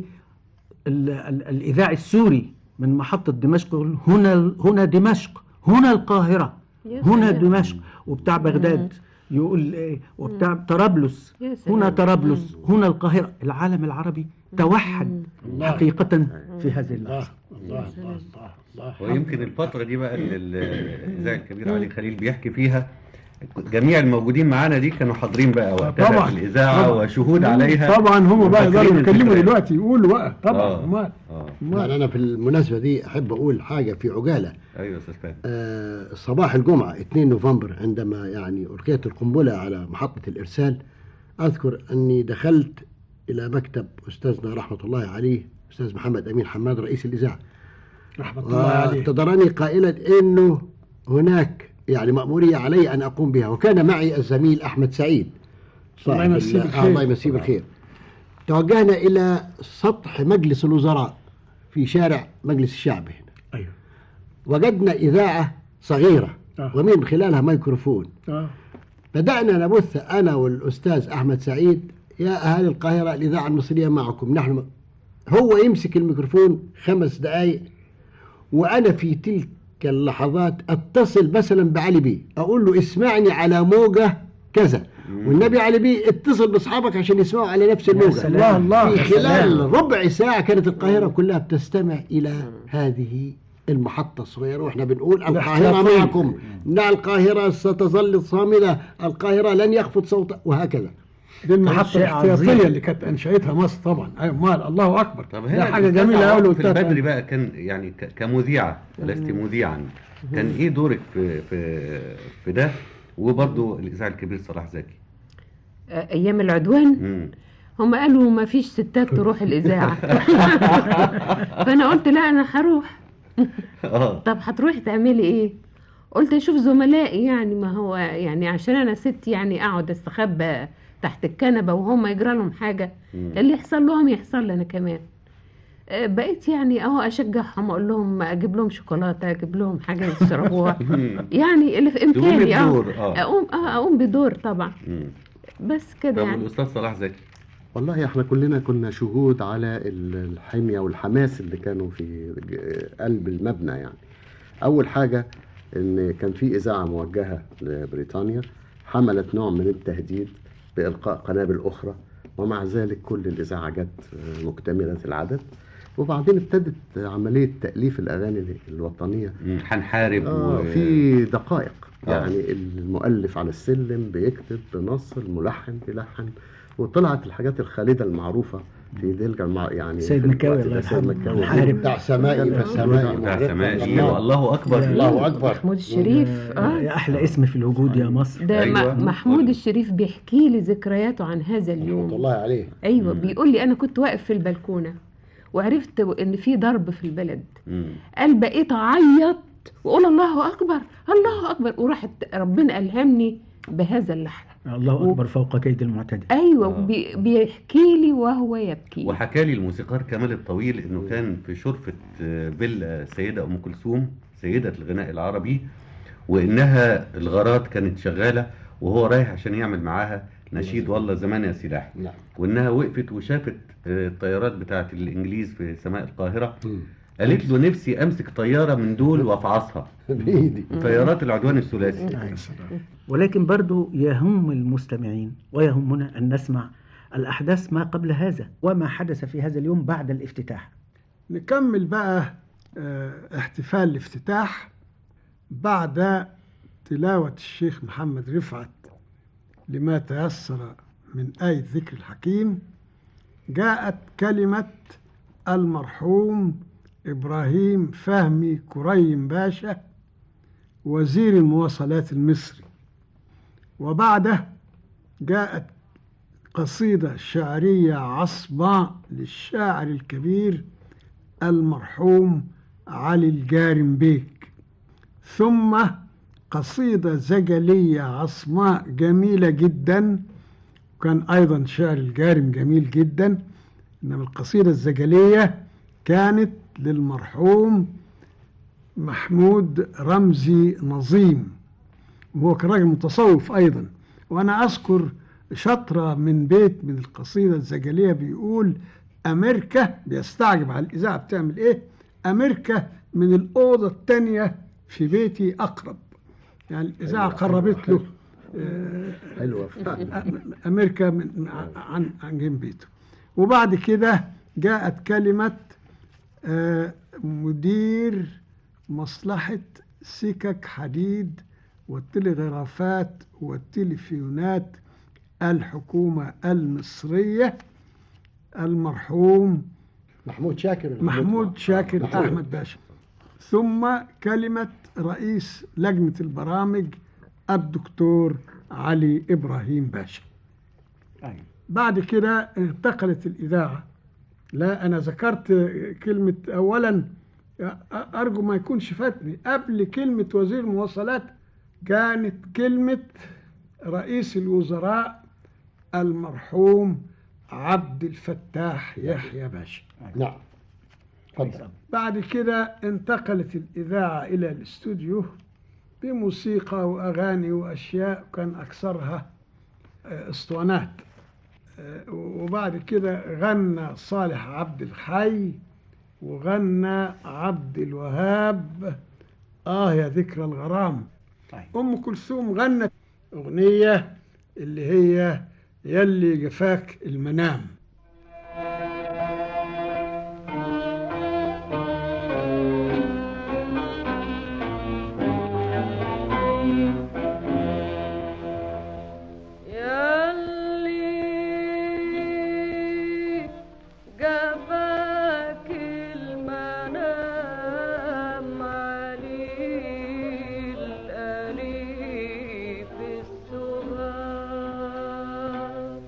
Speaker 18: ال- ال- الإذاعي السوري من محطة دمشق يقول هنا هنا دمشق هنا القاهرة
Speaker 16: يا
Speaker 18: هنا
Speaker 16: سلام.
Speaker 18: دمشق وبتاع بغداد يقول إيه وبتاع طرابلس
Speaker 16: يا سلام.
Speaker 18: هنا طرابلس هنا القاهرة العالم العربي توحد
Speaker 19: الله.
Speaker 18: حقيقة في هذه اللحظة
Speaker 19: الله الله الله الله
Speaker 17: ويمكن الفترة دي بقى اللي الإذاعي الكبير علي خليل بيحكي فيها جميع الموجودين معانا دي كانوا حاضرين بقى وقتها
Speaker 19: طبعا
Speaker 17: في الإذاعة
Speaker 19: طبعا.
Speaker 17: وشهود عليها
Speaker 19: طبعا هم بقى يقدروا
Speaker 17: وفاكرين
Speaker 19: يتكلموا
Speaker 17: الذكريات.
Speaker 19: دلوقتي يقولوا بقى طبعا
Speaker 17: آه.
Speaker 19: امال
Speaker 17: آه.
Speaker 20: يعني أنا في المناسبة دي أحب أقول حاجة في عجالة
Speaker 17: أيوة يا أستاذ فهمي
Speaker 20: آه، صباح الجمعة 2 نوفمبر عندما يعني ألقيت القنبلة على محطة الإرسال أذكر أني دخلت إلى مكتب أستاذنا رحمة الله عليه أستاذ محمد أمين حماد رئيس الإذاعة
Speaker 19: رحمة الله عليه
Speaker 20: واعتذرني قائلا أنه هناك يعني مأمورية علي أن أقوم بها وكان معي الزميل أحمد سعيد
Speaker 19: الله
Speaker 20: صاحب
Speaker 19: يمسيه
Speaker 20: ال-
Speaker 19: بالخير.
Speaker 20: آه، الله يمسيه بالخير توجهنا إلى سطح مجلس الوزراء في شارع مجلس الشعب هنا
Speaker 19: أيوه
Speaker 20: وجدنا إذاعة صغيرة
Speaker 19: آه.
Speaker 20: ومن خلالها ميكروفون
Speaker 19: آه.
Speaker 20: بدأنا نبث أنا والأستاذ أحمد سعيد يا أهالي القاهرة الإذاعة المصرية معكم نحن م... هو يمسك الميكروفون خمس دقايق وأنا في تلك اللحظات أتصل مثلا بعلي بيه أقول له اسمعني على موجة كذا والنبي علي بيه اتصل باصحابك عشان يسمعوا على نفس الموجة
Speaker 19: سلام. الله الله.
Speaker 20: في
Speaker 19: يا
Speaker 20: خلال
Speaker 19: سلام.
Speaker 20: ربع ساعة كانت القاهرة كلها بتستمع إلى هذه المحطة الصغيرة واحنا بنقول القاهرة
Speaker 19: الاحتياطية.
Speaker 20: معكم لا القاهرة ستظل صامدة القاهرة لن يخفض صوتها وهكذا
Speaker 19: دي المحطة
Speaker 18: شيء
Speaker 19: الاحتياطية
Speaker 18: عظيم.
Speaker 19: اللي كانت أنشأتها مصر طبعا أيوة امال الله أكبر
Speaker 17: طب
Speaker 19: ده
Speaker 17: هنا
Speaker 19: حاجة
Speaker 17: الأستاذ
Speaker 19: جميلة
Speaker 17: عواطف
Speaker 19: أوي
Speaker 17: في البدري بقى كان يعني ك- كمذيعة لست مذيعا كان إيه دورك في في في ده وبرضه الإذاعي الكبير صلاح زكي
Speaker 16: ايام العدوان
Speaker 17: مم.
Speaker 16: هم قالوا ما فيش ستات تروح الاذاعه فانا قلت لا انا هروح
Speaker 17: اه
Speaker 16: طب هتروحي تعملي ايه قلت اشوف زملائي يعني ما هو يعني عشان انا ست يعني اقعد استخبى تحت الكنبه وهم يجرى لهم حاجه
Speaker 17: مم.
Speaker 16: اللي يحصل لهم يحصل لي انا كمان آه، بقيت يعني اهو اشجعهم اقول لهم اجيب لهم شوكولاته اجيب لهم حاجه يشربوها يعني اللي في
Speaker 17: تقومي
Speaker 16: امكاني اه
Speaker 17: بدور، آه.
Speaker 16: اقوم اه اقوم بدور طبعا
Speaker 17: مم.
Speaker 16: بس كده
Speaker 17: طب
Speaker 16: يعني
Speaker 17: والأستاذ صلاح زكي
Speaker 21: والله احنا كلنا كنا شهود على ال- الحمية والحماس اللي كانوا في ج- قلب المبنى يعني أول حاجة إن كان في إذاعة موجهة لبريطانيا حملت نوع من التهديد بإلقاء قنابل أخرى ومع ذلك كل الإذاعة جت مكتملة العدد وبعدين ابتدت عملية تأليف الأغاني الوطنية
Speaker 17: هنحارب
Speaker 21: آه
Speaker 17: و-
Speaker 21: في دقائق
Speaker 17: آه.
Speaker 21: يعني المؤلف على السلم بيكتب بنص الملحن بيلحن وطلعت الحاجات الخالدة المعروفة في ديلجا المع... يعني
Speaker 18: سيد
Speaker 21: في
Speaker 18: مكاوي
Speaker 21: الوقت
Speaker 18: الله
Speaker 21: ده سيد
Speaker 18: يرحمه.
Speaker 21: مكاوي
Speaker 18: محارب.
Speaker 21: بتاع سمائي فالسمائي
Speaker 17: بتاع
Speaker 21: معرفة
Speaker 17: سمائي
Speaker 21: الله.
Speaker 17: والله أكبر
Speaker 21: الله أكبر
Speaker 16: محمود الشريف اه
Speaker 18: يا احلى اسم في الوجود يا مصر
Speaker 16: ده
Speaker 17: أيوة.
Speaker 16: م- محمود الشريف بيحكي لي ذكرياته عن هذا اليوم
Speaker 21: الله عليه
Speaker 16: ايوه بيقول لي انا كنت واقف في البلكونه وعرفت ان في ضرب في البلد
Speaker 17: مم.
Speaker 16: قال بقيت اعيط واقول الله اكبر الله اكبر وراحت ربنا الهمني بهذا اللحن
Speaker 18: الله اكبر فوق كيد المعتدي
Speaker 16: ايوه وبي- بيحكي لي وهو يبكي
Speaker 17: وحكى لي الموسيقار كمال الطويل انه كان في شرفة آه، فيلا سيدة ام كلثوم سيدة الغناء العربي وانها الغارات كانت شغالة وهو رايح عشان يعمل معاها نشيد والله زمان يا سلاح
Speaker 21: نعم
Speaker 17: وانها وقفت وشافت آه، الطيارات بتاعت الانجليز في سماء القاهرة قالت له نفسي امسك طيارة من دول وافعصها
Speaker 21: بإيدي
Speaker 17: طيارات العدوان الثلاثي
Speaker 18: ولكن برضو يهم المستمعين ويهمنا أن نسمع الأحداث ما قبل هذا وما حدث في هذا اليوم بعد الافتتاح
Speaker 19: نكمل بقى آه، احتفال الافتتاح بعد تلاوة الشيخ محمد رفعت لما تيسر من آية ذكر الحكيم جاءت كلمة المرحوم إبراهيم فهمي كريم باشا وزير المواصلات المصري وبعده جاءت قصيدة شعرية عصباء للشاعر الكبير المرحوم علي الجارم بيك ثم قصيدة زجلية عصماء جميلة جدا كان أيضا شعر الجارم جميل جدا إنما القصيدة الزجلية كانت للمرحوم محمود رمزي نظيم وهو كان راجل متصوف أيضا وأنا أذكر شطرة من بيت من القصيدة الزجلية بيقول أمريكا بيستعجب على الإذاعة بتعمل إيه أمريكا من الأوضة التانية في بيتي أقرب يعني الإذاعة قربت له آه،
Speaker 21: حلوة
Speaker 19: أمريكا من عن عن جنب بيته وبعد كده جاءت كلمة آه، مدير مصلحة سكك حديد والتلغرافات والتلفزيونات الحكومة المصرية المرحوم
Speaker 21: محمود شاكر
Speaker 19: محمود شاكر
Speaker 21: محمود.
Speaker 19: أحمد باشا ثم كلمة رئيس لجنة البرامج الدكتور علي إبراهيم باشا بعد كده انتقلت الإذاعة لا أنا ذكرت كلمة أولا أرجو ما يكونش فاتني قبل كلمة وزير المواصلات كانت كلمة رئيس الوزراء المرحوم عبد الفتاح يحيى باشا
Speaker 21: نعم اتفضل
Speaker 19: بعد كده انتقلت الإذاعة إلى الاستوديو بموسيقى وأغاني وأشياء كان أكثرها آه، اسطوانات آه، وبعد كده غنى صالح عبد الحي وغنى عبد الوهاب آه يا ذكرى الغرام أم كلثوم غنت أغنية اللي هي يلي جفاك المنام
Speaker 15: ياللي جفاك المنام علي الأليف السهام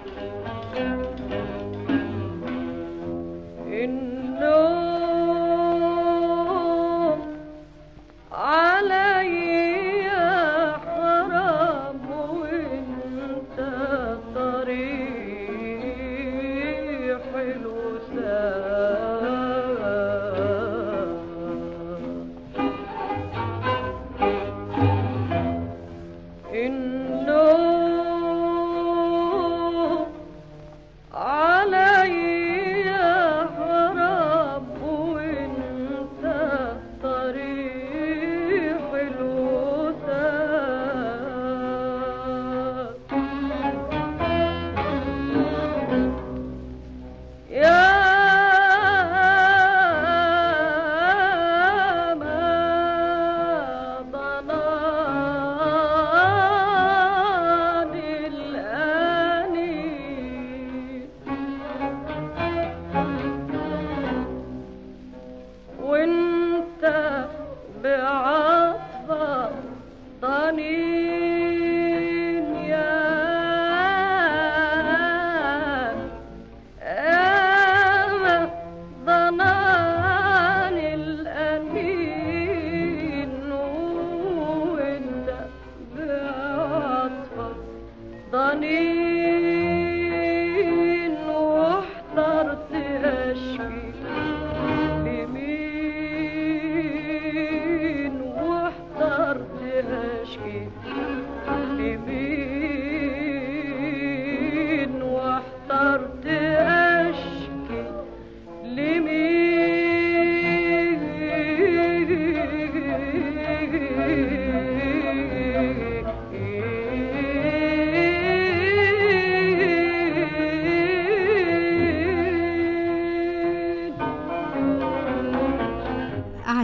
Speaker 15: النوم علي حرام وانت طريح الوسام النوم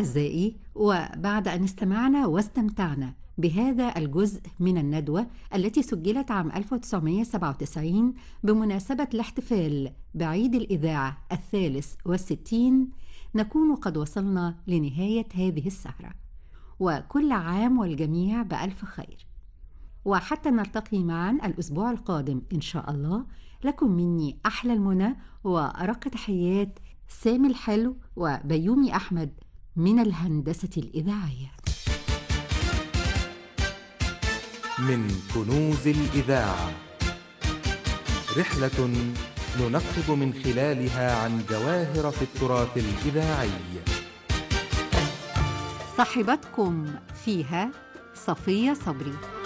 Speaker 11: أعزائي وبعد أن استمعنا واستمتعنا بهذا الجزء من الندوة التي سجلت عام 1997 بمناسبة الاحتفال بعيد الإذاعة الثالث والستين نكون قد وصلنا لنهاية هذه السهرة وكل عام والجميع بألف خير وحتى نلتقي معا الأسبوع القادم إن شاء الله لكم مني أحلى المنى وأرق تحيات سامي الحلو وبيومي أحمد من الهندسة الإذاعية
Speaker 1: من كنوز الإذاعة رحلة ننقب من خلالها عن جواهر في التراث الإذاعي
Speaker 11: صاحبتكم فيها صفية صبري